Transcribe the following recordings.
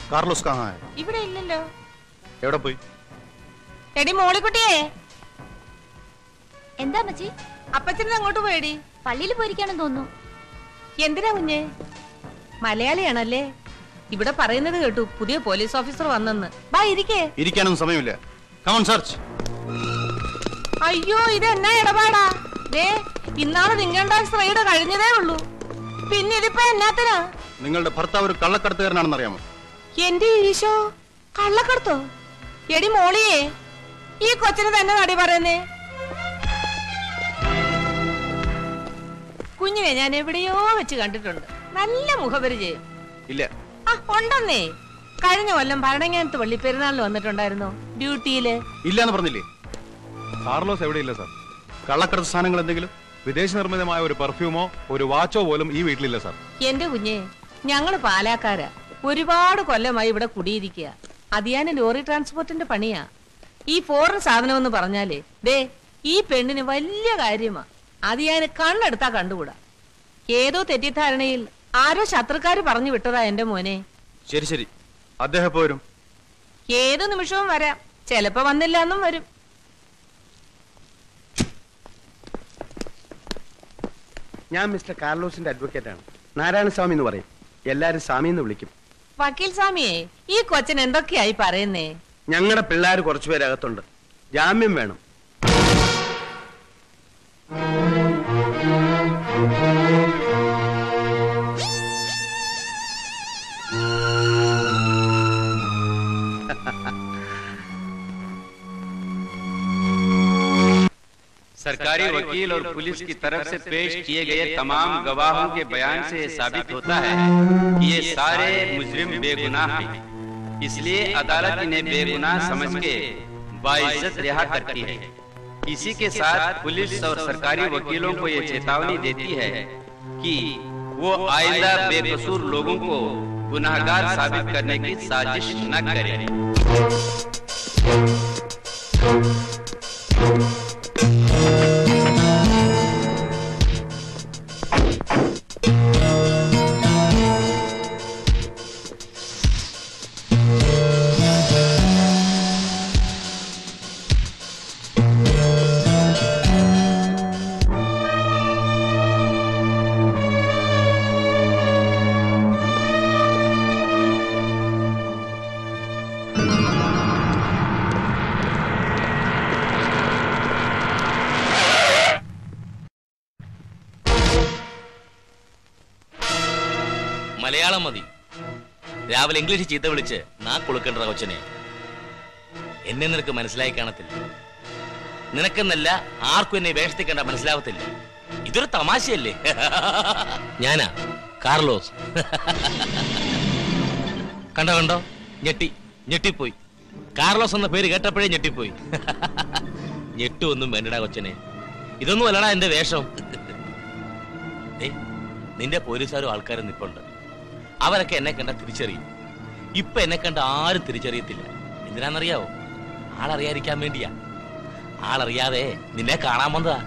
Carlos കഹാ high? ഇവിടെ ഇല്ലല്ലോ എവിടെ പോയി എടി മോളിക്കുട്ടിയേ എന്താ അമ്മച്ചി അപ്പച്ചനെ അങ്ങോട്ട് പോയടി പള്ളിയിൽ പോയിരിക്കാണെന്ന് തോന്നുന്നു എന്തിനാ കുഞ്ഞെ മലയാളിയാണല്ലേ ഇവിടെ പറയുന്നത് കേട്ടു പുതിയ പോലീസ് ഓഫീസർ വന്നെന്ന് ബാ ഇരിക്കേ ഇരിക്കാനൊന്നും സമയമില്ല കമോൺ സെർച്ച് അയ്യോ ഇത് എന്നാ ഇടപാടാ ദേ ഇന്നാള് നിങ്ങളുടെ സ്ത്രീയുടെ കഴിഞ്ഞതേ ഉള്ളൂ പിന്നെ ഇതിപ്പോ എന്നാത്തിനാ നിങ്ങളുടെ ഭർത്താവ് ഒരു കള്ളക്കടത്തുകാരനാണെന്ന് അറിയാമോ എന്റെ ഈശോ കള്ളക്കടത്തോ എടി മോളിയേ ഈ കൊച്ചിന് തന്നെ നടി പറയുന്നേ കുഞ്ഞിനെ ഞാൻ എവിടെയോ വെച്ച് കണ്ടിട്ടുണ്ട് നല്ല മുഖപരിചയം ഇല്ല ആ ഉണ്ടെന്നേ കഴിഞ്ഞ കൊല്ലം ഭരണങ്ങാനത്ത് പള്ളി പെരുന്നാളിന് വന്നിട്ടുണ്ടായിരുന്നു ഡ്യൂട്ടിയില് ഇല്ല എന്ന് പറഞ്ഞില്ലേ കാർലോസ് എവിടെയില്ല സാർ കള്ളക്കടത്ത് സാധനങ്ങൾ എന്തെങ്കിലും വിദേശ നിർമ്മിതമായ ഒരു പെർഫ്യൂമോ ഒരു വാച്ചോ പോലും ഈ വീട്ടിലില്ല സാർ എന്റെ കുഞ്ഞെ ഞങ്ങള് പാലാക്കാരാ ഒരുപാട് കൊല്ലമായി ഇവിടെ കുടിയിരിക്കുക അതിയാന് ലോറി ട്രാൻസ്പോർട്ടിന്റെ പണിയാ ഈ ഫോറിൻ സാധനം എന്ന് പറഞ്ഞാലേ ദേ ഈ പെണ്ണിന് വലിയ കാര്യമാ അതിയാന് കണ്ണെടുത്താ കണ്ടുകൂടാ ഏതോ തെറ്റിദ്ധാരണയിൽ ആരോ ശത്രുക്കാര് പറഞ്ഞു വിട്ടതാ എന്റെ മോനെ ശരി ശരി അദ്ദേഹം എപ്പോ വരും ഏത് നിമിഷവും വരാം ചെലപ്പോ വന്നില്ല എന്നും വരും ഞാൻ മിസ്റ്റർ കാർലോസിന്റെ അഡ്വക്കേറ്റ് ആണ് നാരായണസ്വാമി എന്ന് പറയും എല്ലാരും സ്വാമി എന്ന് വിളിക്കും വക്കീൽ സ്വാമിയെ ഈ കൊച്ചൻ എന്തൊക്കെയായി പറയുന്നേ ഞങ്ങളുടെ പിള്ളേർ കുറച്ചുപേര് അകത്തുണ്ട് ജാമ്യം വേണം सरकारी वकील और पुलिस की तरफ से पेश किए गए तमाम गवाहों के बयान से ये साबित होता है कि ये सारे मुजरिम बेगुनाह हैं इसलिए अदालत इन्हें बेगुनाह समझ के बाइज्जत रिहा करती है इसी के साथ पुलिस और सरकारी वकीलों को ये चेतावनी देती है कि वो आइंदा बेकसूर लोगों को गुनाहगार साबित करने की साजिश न करें മലയാളം മതി രാവിലെ ഇംഗ്ലീഷ് ചീത്ത വിളിച്ച് നാ കൊടുക്കേണ്ട കൊച്ചനെ എന്നെ നിനക്ക് മനസ്സിലായി കാണത്തില്ല നിനക്കെന്നല്ല ആർക്കും എന്നെ വേഷത്തിൽ കണ്ട മനസ്സിലാവത്തില്ല ഇതൊരു തമാശയല്ലേ ഞാനാ കാർലോസ് കണ്ടോ കണ്ടോ ഞെട്ടി ഞെട്ടിപ്പോയി കാർലോസ് എന്ന പേര് കേട്ടപ്പോഴേ ഞെട്ടിപ്പോയി ഞെട്ടുമൊന്നും വേണ്ടടാ കൊച്ചനെ ഇതൊന്നും അല്ലടാ എന്റെ വേഷം ഏയ് നിന്റെ പോലീസുകാരും ആൾക്കാരും നിപ്പുണ്ട് അവരൊക്കെ എന്നെ കണ്ട തിരിച്ചറിയും ഇപ്പൊ എന്നെ കണ്ട ആരും തിരിച്ചറിയത്തില്ല എന്തിനാന്നറിയാവോ ആളറിയാതിരിക്കാൻ വേണ്ടിയാ ആളറിയാതെ നിന്നെ കാണാൻ വന്നതാ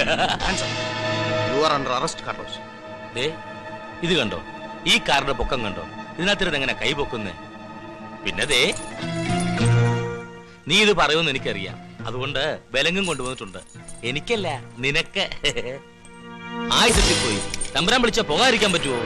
you are under arrest Carlos ദേ ഇത് കണ്ടോ ഈ കാറിന്റെ പൊക്കം കണ്ടോ ഇതിനകത്തിരുന്ന് എങ്ങനെ കൈ പൊക്കുന്നേ പിന്നെ ദേ നീ ഇത് പറയുമെന്ന് എനിക്കറിയാം അതുകൊണ്ട് ബലങ്ങും കൊണ്ടുവന്നിട്ടുണ്ട് എനിക്കല്ല നിനക്ക് ആയുസത്തിൽ പോയി തമ്പുരാൻ വിളിച്ച പോകാതിരിക്കാൻ പറ്റുമോ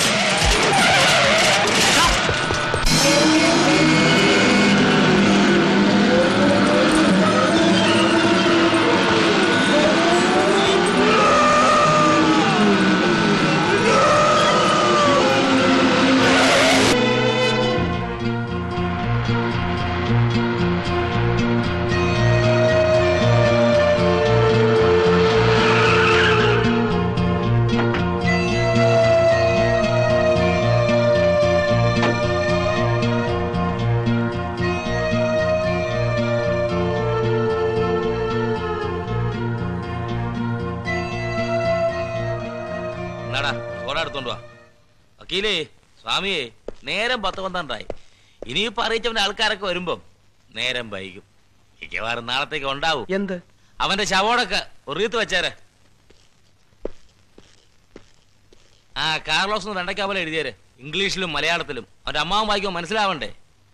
എന്നാടാ സോഡ എടുത്തോണ്ട് വാ വക്കീലേ സ്വാമിയെ നേരം പത്ത് പന്ത്രണ്ടായി ഇനിയിപ്പോ അറിയിച്ചവന്റെ ആൾക്കാരൊക്കെ വരുമ്പം നേരം വൈകും മിക്കവാറും നാളത്തേക്ക് ഉണ്ടാവും എന്ത് അവന്റെ ശവോടൊക്കെ ഒറിയത്ത് വെച്ചേരെ ആ കാർലോസ് വെണ്ടയ്ക്ക പോലെ എഴുതിയേരെ ഇംഗ്ലീഷിലും മലയാളത്തിലും അവന്റെ അമ്മാവൻ വായിക്കുമ്പോൾ മനസ്സിലാവണ്ടേ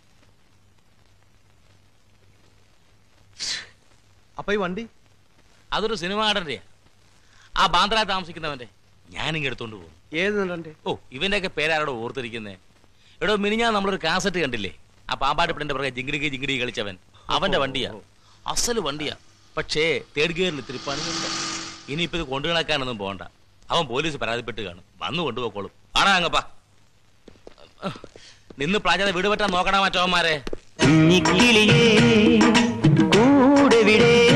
അപ്പൊ ഈ വണ്ടി അതൊരു സിനിമ നടന്റെയാ ആ ബാന്ദ്ര താമസിക്കുന്നവന്റെ ഞാനിങ്ങ് എടുത്തോണ്ട് പോകും ഏത് നടന്റെ ഓ ഇവന്റെയൊക്കെ പേരാരോടോ ഓർത്തിരിക്കുന്നേ എടോ മിനിഞ്ഞാ നമ്മളൊരു കാസറ്റ് കണ്ടില്ലേ ആ പാമ്പാടി പെണ്ണിന്റെ പുറകെ ജിങ്കിടിക്ക് ജിങ്കിടി കളിച്ചവൻ അവന്റെ വണ്ടിയാ അസല് വണ്ടിയാ പക്ഷേ തേർഡ് ഗിയറിൽ ഇത്തിരി പണിയുണ്ട് ഇനിയിപ്പോ ഇത് കൊണ്ടു നടക്കാനൊന്നും പോകണ്ട അവൻ പോലീസ് പരാതിപ്പെട്ട് കാണും വന്നു കൊണ്ടുപോക്കോളും ആടാ അങ്ങപ്പാ നിന്ന് പ്ലാജാതെ വീട് പറ്റാൻ നോക്കണ മറ്റവന്മാരെ കുഞ്ഞിക്കിളിയേ കൂടെ വിടെ